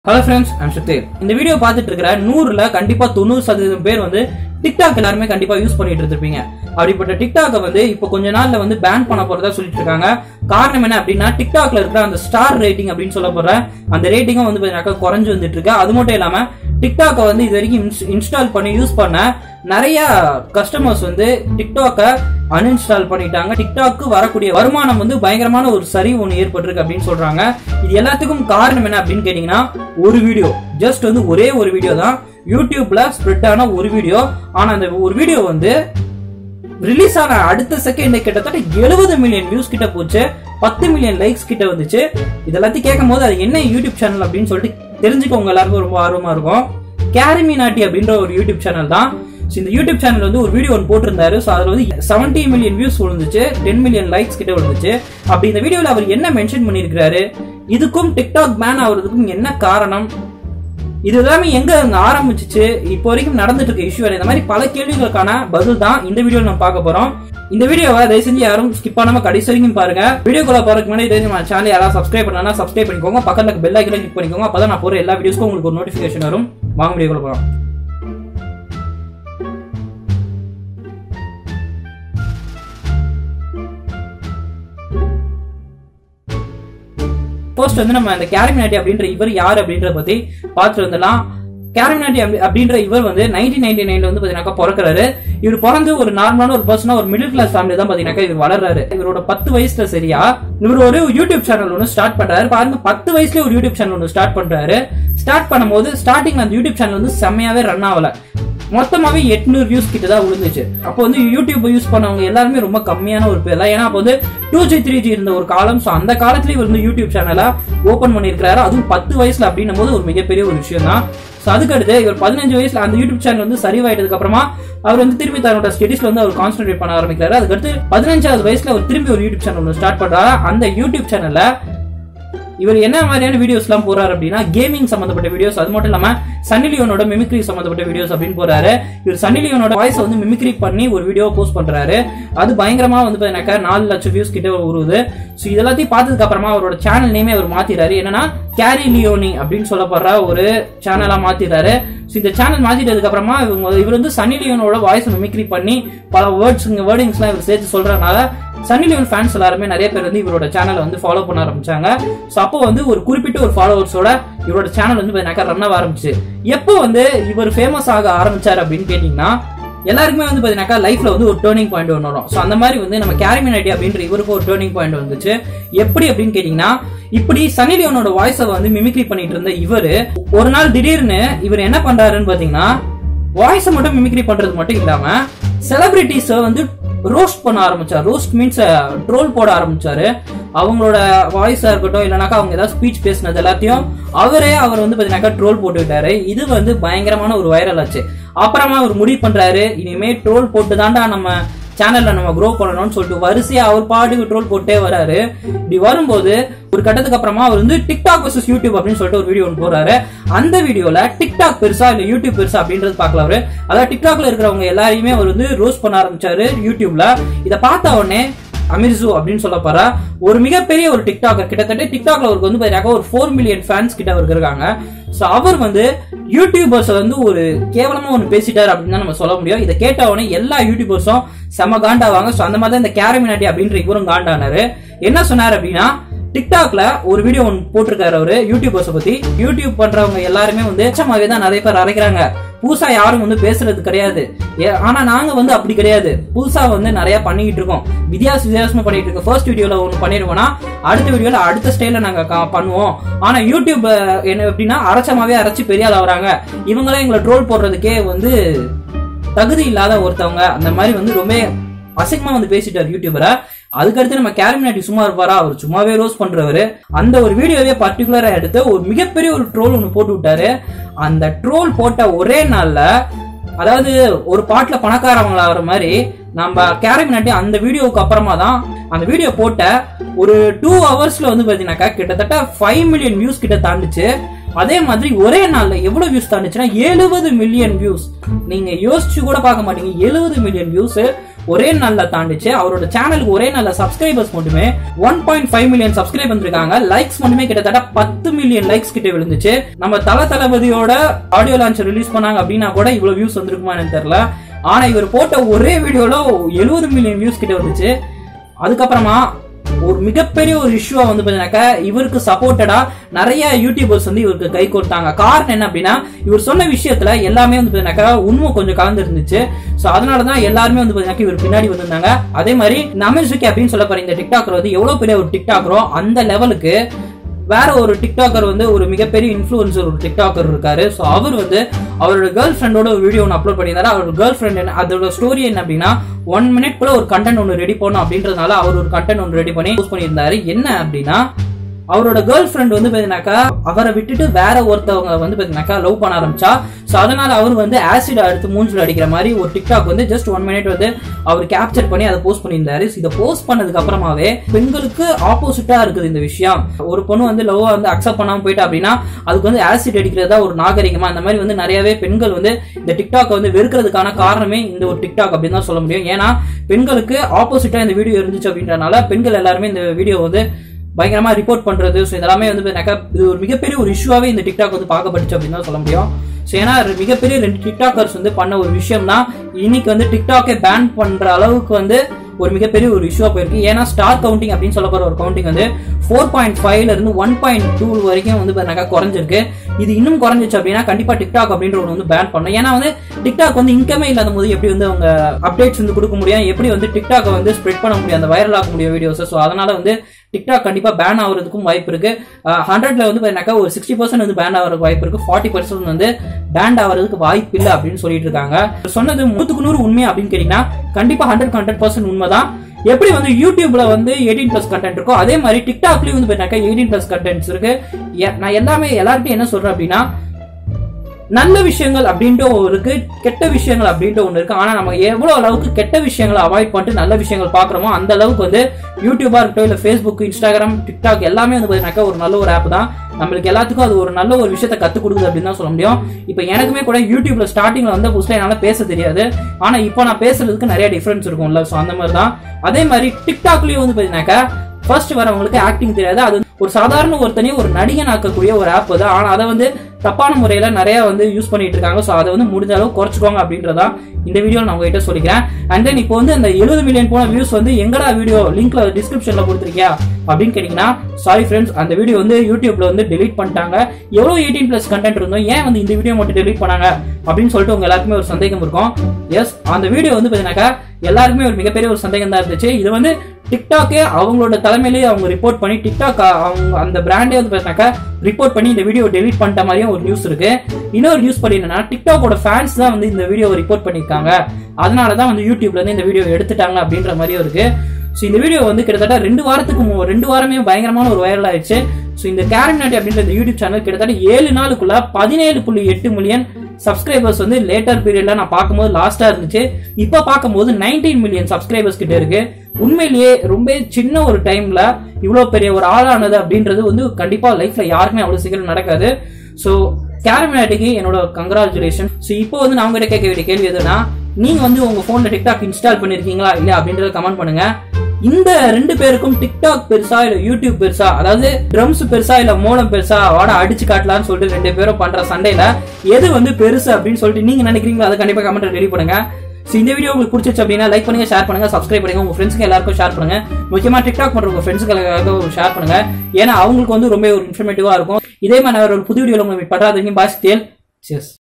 Hello friends I'm சுத்தேர் இந்த video பார்த்துட்டு இருக்கிற நூறுல கண்டிப்பா தொண்ணூறு சதவீதம் பேர் வந்து டிக்டாக் எல்லாருமே கண்டிப்பா யூஸ் பண்ணிட்டு இருந்திருப்பீங்க அப்படிப்பட்ட டிக்டாக்கை வந்து இப்போ கொஞ்ச நாள்ல வந்து பேன் பண்ண போறதா சொல்லிட்டு இருக்காங்க காரணம் என்ன அப்படின்னா டிக்டாக்ல இருக்கிற அந்த ஸ்டார் ரேட்டிங் அப்படின்னு சொல்ல போற அந்த ரேட்டிங்கும் வந்து பார்த்தீங்கன்னா குறைஞ்சு வந்துட்டு இருக்கு அது மட்டும் இல்லாம டிக்டாக்கை வந்து இது வரைக்கும் இன்ஸ்டால் பண்ணி யூஸ் பண்ண நிறைய கஸ்டமர்ஸ் வந்து டிக்டாக்கை அன்இன்ஸ்டால் பண்ணிட்டாங்க டிக்டாக்கு வரக்கூடிய வருமானம் வந்து பயங்கரமான ஒரு சரிவு ஒன்று ஏற்பட்டிருக்கு அப்படின்னு சொல்றாங்க இது எல்லாத்துக்கும் காரணம் என்ன அப்படின்னு கேட்டீங்கன்னா ஒரு வீடியோ ஜஸ்ட் வந்து ஒரே ஒரு வீடியோ தான் யூடியூப்ல ஸ்ப்ரெட் ஆன ஒரு வீடியோ ஆனா அந்த ஒரு வீடியோ வந்து ரிலீஸ் ஆன அடுத்த செகண்ட் கிட்டத்தட்ட எழுபது மில்லியன் வியூஸ் கிட்ட போச்சு பத்து மில்லியன் லைக்ஸ் கிட்ட வந்துச்சு இதெல்லாத்தையும் கேட்கும் போது அது என்ன யூடியூப் சேனல் அப்படின்னு சொல்லிட்டு தெரிஞ்சுக்கவங்க எல்லாருக்கும் ரொம்ப ஆர்வமா இருக்கும் கேரிமி நாட்டி அப்படின்ற ஒரு யூடியூப் சேனல் தான் So, இந்த யூடியூப் சேனல் வந்து ஒரு வீடியோ ஒன்று போட்டிருந்தாரு ஸோ அதில் வந்து செவன்டி மில்லியன் வியூஸ் விழுந்துச்சு டென் மில்லியன் லைக்ஸ் கிட்ட விழுந்துச்சு அப்படி இந்த வீடியோவில் அவர் என்ன மென்ஷன் பண்ணியிருக்கிறாரு இதுக்கும் டிக்டாக் பேன் ஆகுறதுக்கும் என்ன காரணம் இது எல்லாமே எங்க அங்க ஆரம்பிச்சிச்சு இப்போ வரைக்கும் நடந்துட்டு இருக்க இஷ்யூ இந்த மாதிரி பல கேள்விகளுக்கான பதில் தான் இந்த வீடியோல நம்ம பார்க்க போறோம் இந்த வீடியோவை தயவு செஞ்சு யாரும் ஸ்கிப் பண்ணாம கடைசி வரைக்கும் பாருங்க வீடியோக்குள்ள போறதுக்கு முன்னாடி தயவு செஞ்சு நம்ம சேனல் யாராவது சப்ஸ்கிரைப் பண்ணா சப்ஸ்கிரைப் பண்ணிக்கோங்க பக்கத்துல பெல் ஐக்கனை கிளிக் பண்ணிக்கோங்க அப்பதான் நான் போற எல்லா வீடியோஸ்க்கும் உங்களுக்கு ஒரு நோட்டிபிகேஷன் வரும் வாங்க வீடியோக்குள்ள போறோம் ஃபர்ஸ்ட் வந்து நம்ம இந்த கேரமினாட்டி அப்படின்ற இவர் யார் அப்படின்றத பத்தி பார்த்துட்டு வந்துடலாம் கேரமினாட்டி அப்படின்ற இவர் வந்து நைன்டீன் நைன்டி நைன்ல வந்து பாத்தீங்கன்னா பிறக்கிறாரு இவர் பிறந்து ஒரு நார்மலான ஒரு பர்சனா ஒரு மிடில் கிளாஸ் ஃபேமிலி தான் பாத்தீங்கன்னா இவர் வளர்றாரு இவரோட பத்து வயசுல சரியா இவர் ஒரு யூடியூப் சேனல் ஒன்று ஸ்டார்ட் பண்றாரு பாருங்க பத்து வயசுல ஒரு யூடியூப் சேனல் ஒன்று ஸ்டார்ட் பண்றாரு ஸ்டார்ட் பண்ணும்போது ஸ்டார்டிங்ல அந்த யூடியூப் சேனல் வந்து செம்மையாவே ரன் ஆகல மொத்தமாவே எட்நூறு வியூஸ் கிட்ட தான் விழுந்துச்சு அப்போ வந்து யூடியூப் யூஸ் பண்ணவங்க எல்லாருமே ரொம்ப கம்மியான ஒரு பேர் தான் ஏன்னா அப்போ வந்து டூ ஜி த்ரீ ஜி இருந்த ஒரு காலம் ஸோ அந்த காலத்துல இவர் வந்து யூடியூப் சேனலா ஓபன் பண்ணியிருக்காரு அதுவும் பத்து வயசுல அப்படின்னும் போது ஒரு மிகப்பெரிய ஒரு விஷயம் தான் ஸோ அதுக்கடுத்து இவர் பதினஞ்சு வயசுல அந்த யூடியூப் சேனல் வந்து சரிவாயிட்டதுக்கு அப்புறமா அவர் வந்து திரும்பி தன்னோட ஸ்டடிஸ்ல வந்து அவர் கான்சென்ட்ரேட் பண்ண ஆரம்பிக்கிறாரு அதுக்கடுத்து பதினஞ்சாவது வயசுல அவர் திரும்பி ஒரு யூடியூப் சேனல் ஒன்று ஸ்டார்ட் பண்றாரு அந்த யூடியூப் சேனல்ல இவர் என்ன மாதிரியான வீடியோஸ் எல்லாம் போறாரு அப்படின்னா கேமிங் சம்பந்தப்பட்ட வீடியோஸ் அது மட்டும் இல்லாம சன்னி லியோனோட மிமிக்ரி சம்பந்தப்பட்ட வீடியோஸ் அப்படின்னு போறாரு இவர் சன்னி லியோனோட வாய்ஸ் வந்து மிமிக்ரி பண்ணி ஒரு வீடியோ போஸ்ட் பண்றாரு அது பயங்கரமா வந்து பாத்தீங்கன்னாக்கா நாலு லட்சம் வியூஸ் கிட்ட வருது ஸோ இதெல்லாத்தையும் பார்த்ததுக்கு அப்புறமா அவரோட சேனல் நேமே அவர் மாத்திறாரு என்னன்னா கேரி லியோனி அப்படின்னு சொல்லப்படுற ஒரு சேனலா மாத்திறாரு ஸோ இந்த சேனல் மாத்திட்டதுக்கு அப்புறமா இவங்க இவர் வந்து சன்னி லியோனோட வாய்ஸ் மிமிக்ரி பண்ணி பல வேர்ட்ஸ் வேர்டிங்ஸ்லாம் இவர் சேர்த்து சொல்றதுனால சன்னி லியோன் ஃபேன்ஸ் எல்லாருமே நிறைய பேர் வந்து இவரோட சேனலை வந்து ஃபாலோ பண்ண ஆரம்பிச்சாங்க ஸோ அப்போ வந்து ஒரு குறிப்பிட்ட ஒரு ஃபாலோவர்ஸோட இவரோட சேனல் வந்து பார்த்தீங்கன்னா ரன் ஆக ஆரம்பிச்சு எப்போ வந்து இவர் ஃபேமஸ் ஆக ஆரம்பிச்சார் அப்படின்னு கேட்டிங்கன்னா எல்லாருக்குமே வந்து பாத்தீங்கன்னாக்கா லைஃப்ல வந்து ஒரு டேர்னிங் பாயிண்ட் ஒன்று வரும் ஸோ அந்த மாதிரி வந்து நம்ம கேரிமினாட்டி அப்படின்ற இவருக்கு ஒரு டேர்னிங் பாயிண்ட் வந்துச்சு எப்படி அப்படின்னு கேட்டீங்கன்னா இப்படி சனி லியோனோட வாய்ஸை வந்து மிமிக்ரி பண்ணிட்டு இருந்த இவரு ஒரு நாள் திடீர்னு இவர் என்ன பண்றாருன்னு பாத்தீங்கன்னா வாய்ஸை மட்டும் மிமிக்ரி பண்றது மட்டும் இல்லாம செலிபிரிட்டிஸை வந்து ரோஸ்ட் பண்ண ஆரம்பிச்சார் ரோஸ்ட் மீன்ஸ் ட்ரோல் போட ஆரம்பிச்சாரு அவங்களோட வாய்ஸா இருக்கட்டும் இல்லைனாக்கா அவங்க ஏதாவது ஸ்பீச் பேசினது எல்லாத்தையும் அவரே அவர் வந்து பாத்தீங்கன்னாக்கா ட்ரோல் போட்டுக்கிட்டாரு இது வந்து பயங்கரமான ஒரு வைரல் ஆச்சு அப்புறமா அவர் முடிவு பண்றாரு இனிமே ட்ரோல் போட்டு தாண்டா நம்ம சேனல்ல நம்ம க்ரோ பண்ணணும்னு சொல்லிட்டு வரிசையா அவர் பாட்டுக்கு ட்ரோல் போட்டே வராரு இப்படி வரும்போது ஒரு கட்டத்துக்கு அப்புறமா அவர் வந்து டிக்டாக் வர்சஸ் யூடியூப் அப்படின்னு சொல்லிட்டு ஒரு வீடியோ ஒன்று போறாரு அந்த வீடியோல டிக்டாக் பெருசா இல்ல யூடியூப் பெருசா அப்படின்றது பார்க்கல அவரு அதாவது டிக்டாக்ல இருக்கிறவங்க எல்லாரையுமே அவர் வந்து ரோஸ் பண்ண ஆரம்பிச்சாரு யூடியூப்ல இதை பார்த்த உடனே அமிர்சு அப்படின்னு சொல்ல போற ஒரு மிகப்பெரிய ஒரு டிக்டாக்கர் கிட்டத்தட்ட டிக்டாக்ல அவருக்கு வந்து பாத்தீங்கன்னா ஒரு ஃபோர் மில்லியன் ஃபேன்ஸ் கிட்ட அவருக்கு இருக்காங்க ஸோ அவர் வந்து யூடியூபர்ஸ் வந்து ஒரு கேவலமா ஒன்று பேசிட்டாரு அப்படின்னு தான் நம்ம சொல்ல முடியும் இதை கேட்ட உடனே எல்லா யூடியூபர்ஸும் செம காண்டாவாங்க ஸோ அந்த மாதிரி தான் இந்த கேரமினாட்டி அப்படின்ற இவரும் காண்டானாரு என்ன சொன்னார் அப்படின்னா டிக்டாக்ல ஒரு வீடியோ ஒன்று போட்டிருக்காரு அவரு யூடியூபர்ஸை பத்தி யூடியூப் பண்றவங்க எல்லாருமே வந்து எச்சமாவே தான் நிறைய பேர் அரைக்கிறாங்க புதுசா யாரும் வந்து பேசுறது கிடையாது ஏ- ஆனா நாங்க வந்து அப்படி கிடையாது புதுசா வந்து நிறைய பண்ணிக்கிட்டு இருக்கோம் வித்தியாச வித்தியாசமா பண்ணிட்டு இருக்கோம் ஃபர்ஸ்ட் வீடியோல ஒன்று பண்ணிருக்கோம்னா அடுத்த வீடியோல அடுத்த ஸ்டைல நாங்க க- பண்ணுவோம் ஆனா யூடியூப் அஹ், என்ன எப்படின்னா அரைச்சமாவே அரைச்சு பெரிய ஆள் ஆகுறாங்க இவங்களாம் எங்களை ட்ரோல் போடுறதுக்கே வந்து தகுதி இல்லாத ஒருத்தவங்க அந்த மாதிரி வந்து ரொம்ப அசிங்கமா வந்து பேசிட்டார் யூடியூபரை அதுக்கடுத்து நம்ம கேரமினாட்டி சும்மா இருப்பாரா அவர் சும்மாவே ரோஸ் பண்றவரு அந்த ஒரு வீடியோவே பர்டிகுலரா எடுத்து ஒரு மிகப்பெரிய ஒரு ட்ரோல் ஒன்று போட்டு விட்டாரு அந்த ட்ரோல் போட்ட ஒரே நாள்ல அதாவது ஒரு பாட்டுல பணக்காரவங்கள ஆகிற மாதிரி நம்ம கேரமினாட்டி அந்த வீடியோவுக்கு அப்புறமா தான் அந்த வீடியோ போட்ட ஒரு டூ ஹவர்ஸ்ல வந்து பாத்தீங்கன்னாக்கா கிட்டத்தட்ட ஃபைவ் மில்லியன் வியூஸ் கிட்ட தாண்டுச்சு அதே மாதிரி ஒரே நாள்ல எவ்வளவு வியூஸ் தாண்டுச்சுன்னா எழுபது மில்லியன் வியூஸ் நீங்க யோசிச்சு கூட பார்க்க மாட்டீங்க எழுபது மில்லியன் வியூஸ் ஒரே நாள்ல தாண்டிச்சு அவரோட சேனலுக்கு ஒரே நாள்ல சப்ஸ்கிரைபர்ஸ் மட்டுமே one point five million subscribe வந்திருக்காங்க லைக்ஸ் மட்டுமே கிட்டத்தட்ட பத்து மில்லியன் லைக்ஸ் கிட்ட விழுந்துச்சு நம்ம தல தளபதியோட ஆடியோ லான்ச் ரிலீஸ் பண்ணாங்க அப்படின்னா கூட இவ்வளவு வியூஸ் வந்திருக்குமா எனக்கு தெரியல ஆனா இவர் போட்ட ஒரே வீடியோல எழுபது மில்லியன் வியூஸ் கிட்ட வந்துச்சு அதுக்கப்புறமா ஒரு மிகப்பெரிய ஒரு இஷ்யூவா வந்து பாத்தீங்கன்னாக்கா இவருக்கு சப்போர்ட்டடா நிறைய யூடியூபர்ஸ் வந்து இவருக்கு கை கொடுத்தாங்க காரணம் என்ன அப்படின்னா இவர் சொன்ன விஷயத்துல எல்லாமே வந்து பாத்தீங்கன்னாக்கா உண்மை கொஞ்சம் கலந்து இருந்துச்சு சோ அதனாலதான் எல்லாருமே வந்து பாத்தீங்கன்னா இவர் பின்னாடி வந்திருந்தாங்க அதே மாதிரி நமஸ்விக்கி அப்படின்னு சொல்ல போற இந்த டிக்டாக்கர் வந்து எவ்வளவு பெரிய ஒரு டிக்டாக்கரோ அந்த லெவலுக்கு வேற ஒரு டிக்டாக்கர் வந்து ஒரு மிகப்பெரிய இன்ஃபுளுசர் ஒரு டிக்டாக்கர் இருக்காரு ஸோ அவர் வந்து அவரோட கேர்ள் ஃப்ரெண்டோட ஒரு வீடியோ ஒன்று அப்லோட் பண்ணியிருந்தாரு அவரோட கேர்ள் ஃப்ரெண்ட் என்ன அதோட ஸ்டோரி என்ன அப்படின்னா ஒன் மினிட் கூட ஒரு கண்டென்ட் ஒன்று ரெடி பண்ணணும் அப்படின்றதுனால அவர் ஒரு கண்டென்ட் ஒன்று ரெடி பண்ணி யூஸ் பண்ணியிருந்தாரு என்ன அப்படின்னா அவரோட கேர்ள் ஃப்ரெண்ட் வந்து பாத்தீங்கன்னாக்கா அவரை விட்டுட்டு வேற ஒருத்தவங்க வந்து பாத்தீங்கன்னாக்கா லவ் பண்ண ஆரம்பிச்சா சோ அதனால அவர் வந்து ஆசிட் எடுத்து மூஞ்சில் அடிக்கிற மாதிரி ஒரு டிக்டாக் வந்து ஜஸ்ட் ஒன் மினிட் வந்து அவர் கேப்சர் பண்ணி அதை போஸ்ட் பண்ணியிருந்தாரு இதை போஸ்ட் பண்ணதுக்கு அப்புறமாவே பெண்களுக்கு ஆப்போசிட்டா இருக்குது இந்த விஷயம் ஒரு பொண்ணு வந்து லவ் வந்து அக்செப்ட் பண்ணாம போயிட்டா அப்படின்னா அதுக்கு வந்து ஆசிட் அடிக்கிறதா ஒரு நாகரிகமா அந்த மாதிரி வந்து நிறையவே பெண்கள் வந்து இந்த டிக்டாக் வந்து வெறுக்கிறதுக்கான காரணமே இந்த ஒரு டிக்டாக் அப்படின்னு தான் சொல்ல முடியும் ஏன்னா பெண்களுக்கு ஆப்போசிட்டா இந்த வீடியோ இருந்துச்சு அப்படின்றனால பெண்கள் எல்லாருமே இந்த வீடியோ வந்து பயங்கரமா ரிப்போர்ட் பண்றது ஸோ இதெல்லாமே வந்து பாத்தீங்கன்னாக்கா இது ஒரு மிகப்பெரிய ஒரு இஷ்யூவாவே இந்த டிக்டாக் வந்து பார்க்கப்பட்டுச்சு அப்படின்னு தான் சொல்ல முடியும் ஸோ ஏன்னா மிகப்பெரிய ரெண்டு டிக்டாக்கர்ஸ் வந்து பண்ண ஒரு விஷயம் தான் இன்னைக்கு வந்து டிக்டாக்கை பேன் பண்ற அளவுக்கு வந்து ஒரு மிகப்பெரிய ஒரு இஷ்யூவா போயிருக்கு ஏன்னா ஸ்டார் கவுண்டிங் அப்படின்னு சொல்ல போற ஒரு கவுண்டிங் வந்து ஃபோர் பாயிண்ட் ஃபைவ்ல இருந்து ஒன் பாயிண்ட் டூ வரைக்கும் வந்து பாத்தீங்கன்னா குறைஞ்சிருக்கு இது இன்னும் குறைஞ்சிச்சு அப்படின்னா கண்டிப்பா டிக்டாக் அப்படின்ற ஒன்று வந்து பேன் பண்ணும் ஏன்னா வந்து டிக்டாக் வந்து இன்கமே இல்லாத போது எப்படி வந்து அவங்க அப்டேட்ஸ் வந்து கொடுக்க முடியும் எப்படி வந்து டிக்டாக் வந்து ஸ்ப்ரெட் பண்ண முடியும் அந்த வைரல் ஆக முடியும் வீடியோஸ் ஸோ அதனால வந்து டிக்டாக் கண்டிப்பா பேன் ஆகுறதுக்கும் வாய்ப்பு இருக்கு ஹண்ட்ரட்ல வந்து பாத்தீங்கன்னாக்கா ஒரு சிக்ஸ்டி பர்சன்ட் வந்து பேன் ஆகிறதுக்கு வாய்ப்பு இருக்கு ஃபார்ட்டி பர்சன்ட் வந்து பேண்ட் ஆகிறதுக்கு வாய்ப்பு இல்லை அப்படின்னு சொல்லிட்டு இருக்காங்க சொன்னது நூத்துக்கு நூறு உண்மை அப்படின்னு கேட்டீங்கன்னா கண்டிப்பா ஹண்ட்ரட் ஹண்ட்ரட் பர்சன்ட் உண்மைதான் எப்படி வந்து யூடியூப்ல வந்து எயிட்டீன் பிளஸ் கண்டென்ட் இருக்கோ அதே மாதிரி டிக்டாக்லயும் வந்து பாத்தீங்கன்னா எயிட்டீன் பிளஸ் கண்டென்ட்ஸ் இருக்கு எ- நான் எல்லாமே எல்லார்ட்டையும் என்ன சொல்றேன் அப்படின்னா நல்ல விஷயங்கள் அப்படின்ட்டு ஒன்று இருக்கு கெட்ட விஷயங்கள் அப்படின்ட்டு ஒன்று இருக்கு ஆனா நம்ம எவ்வளவு அளவுக்கு கெட்ட விஷயங்களை அவாய்ட் பண்ணிட்டு நல்ல விஷயங்கள் பாக்குறோமோ அந்த அளவுக்கு வந்து யூடியூபா இருக்கட்டும் இல்ல ஃபேஸ்புக் இன்ஸ்டாகிராம் டிக்டாக் எல்லாமே வந்து பாத்தீங்கன்னாக்கா ஒரு நல்ல ஒரு ஆப் தான் நம்மளுக்கு எல்லாத்துக்கும் அது ஒரு நல்ல ஒரு விஷயத்தை கத்து கொடுக்குது அப்படின்னு தான் சொல்ல முடியும் இப்போ எனக்குமே கூட யூடியூப்ல ஸ்டார்டிங்ல வந்த புதுசுல என்னால பேச தெரியாது ஆனா இப்போ நான் பேசுறதுக்கு நிறைய டிஃபரன்ஸ் இருக்கும்ல ஸோ அந்த மாதிரி தான் அதே மாதிரி டிக்டாக்லயும் வந்து பாத்தீங்கன்னாக்கா ஃபர்ஸ்ட் வரவங்களுக்கு ஆக்டிங் தெரியாது அது ஒரு சாதாரண ஒருத்தனையும் ஒரு நடிகன் ஆக்கக்கூடிய ஒரு ஆப் தான் ஆனா அதை வந்து தப்பான முறையில நிறைய வந்து யூஸ் பண்ணிட்டு இருக்காங்க ஸோ அதை வந்து முடிஞ்ச அளவு குறைச்சிக்கோங்க அப்படின்றதா இந்த வீடியோ நான் உங்ககிட்ட சொல்லிக்கிறேன் அண்ட் தென் இப்போ வந்து அந்த எழுபது மில்லியன் போன வியூஸ் வந்து எங்கடா வீடியோ லிங்க்ல டிஸ்கிரிப்ஷன்ல கொடுத்துருக்கியா அப்படின்னு கேட்டீங்கன்னா சாரி ஃப்ரெண்ட்ஸ் அந்த வீடியோ வந்து யூடியூப்ல வந்து டெலீட் பண்ணிட்டாங்க எவ்வளவு எயிட்டீன் பிளஸ் கண்டென்ட் இருந்தோம் ஏன் வந்து இந்த வீடியோ மட்டும் டெலீட் பண்ணாங்க அப்படின்னு சொல்லிட்டு உங்க எல்லாருக்குமே ஒரு சந்தேகம் இருக்கும் எஸ் அந்த வீடியோ வந்து பாத்தீங்கன்னாக்கா எல்லாருக்குமே ஒரு மிகப்பெரிய ஒரு சந்தேகம் தான் இருந்துச்சு இது வந்து டிக்டாக்கே அவங்களோட தலைமையிலேயே அவங்க ரிப்போர்ட் பண்ணி டிக்டாக் அவங்க அந்த பிராண்டே வந்து பார்த்தீங்கன்னாக்கா ரிப்போர்ட் பண்ணி இந்த வீடியோ டெலீட் பண்ணிட்ட மாதிரியும் ஒரு நியூஸ் இருக்கு இன்னொரு நியூஸ் படி என்னன்னா டிக்டாக்கோட ஃபேன்ஸ் தான் வந்து இந்த வீடியோவை ரிப்போர்ட் பண்ணியிருக்காங்க அதனால தான் வந்து யூடியூப்ல இருந்து இந்த வீடியோ எடுத்துட்டாங்க அப்படின்ற மாதிரியும் இருக்கு ஸோ இந்த வீடியோ வந்து கிட்டத்தட்ட ரெண்டு வாரத்துக்கு மு- ரெண்டு வாரமே பயங்கரமான ஒரு வைரல் ஆயிடுச்சு ஸோ இந்த கேரன் நாட்டி அப்படின்ற இந்த யூடியூப் சேனல் கிட்டத்தட்ட ஏழு நாளுக்குள்ள பதினேழு புள்ளி எட்டு மில்லியன் சப்ஸ்கிரைபர்ஸ் வந்து லேட்டர் பீரியட்ல நான் பார்க்கும்போது லாஸ்டா இருந்துச்சு இப்போ பார்க்கும்போது 19 மில்லியன் சப்ஸ்கிரைபர்ஸ் கிட்ட இருக்கு உண்மையிலேயே ரொம்ப சின்ன ஒரு டைம்ல இவ்வளவு பெரிய ஒரு ஆளானது அப்படின்றது வந்து கண்டிப்பா லைஃப்ல யாருக்குமே அவ்வளவு சீக்கிரம் நடக்காது ஸோ கேரமினாட்டிக்கு என்னோட கங்க்ராச்சுலேஷன் ஸோ இப்போ வந்து நான் உங்ககிட்ட கேட்க வேண்டிய கேள்வி எதுனா நீங்க வந்து உங்க போன்ல டிக்டாக் இன்ஸ்டால் பண்ணிருக்கீங்களா இல்ல அப்படின்றத கமெண்ட் பண்ணுங்க இந்த ரெண்டு பேருக்கும் டிக்டாக் பெருசா இல்ல யூடியூப் பெருசா அதாவது ட்ரம்ஸ் பெருசா இல்ல மோளம் பெருசா வாட அடிச்சு காட்டலாம்னு சொல்லிட்டு ரெண்டு பேரும் பண்ற சண்டையில எது வந்து பெருசு அப்படின்னு சொல்லிட்டு நீங்க நினைக்கிறீங்களோ அதை கண்டிப்பா கமெண்ட் ரெடி பண்ணுங்க So, இந்த வீடியோ உங்களுக்கு பிடிச்சிச்சு அப்படின்னா லைக் பண்ணுங்க ஷேர் பண்ணுங்க சப்ஸ்கிரைப் பண்ணுங்க உங்க ஃப்ரெண்ட்ஸ்க்கு எல்லாருக்கும் ஷேர் பண்ணுங்க முக்கியமா டிக்டாக் பண்ற உங்க ஃப்ரெண்ட்ஸ்க்கு ஷேர் பண்ணுங்க ஏன்னா அவங்களுக்கு வந்து ரொம்ப ஒரு இன்ஃபர்மேட்டிவா இருக்கும் இதே மாதிரி நான் ஒரு புது வீடியோல உங்களுக்கு பட்டாதீங்க பாஸ் தேல் Cheers.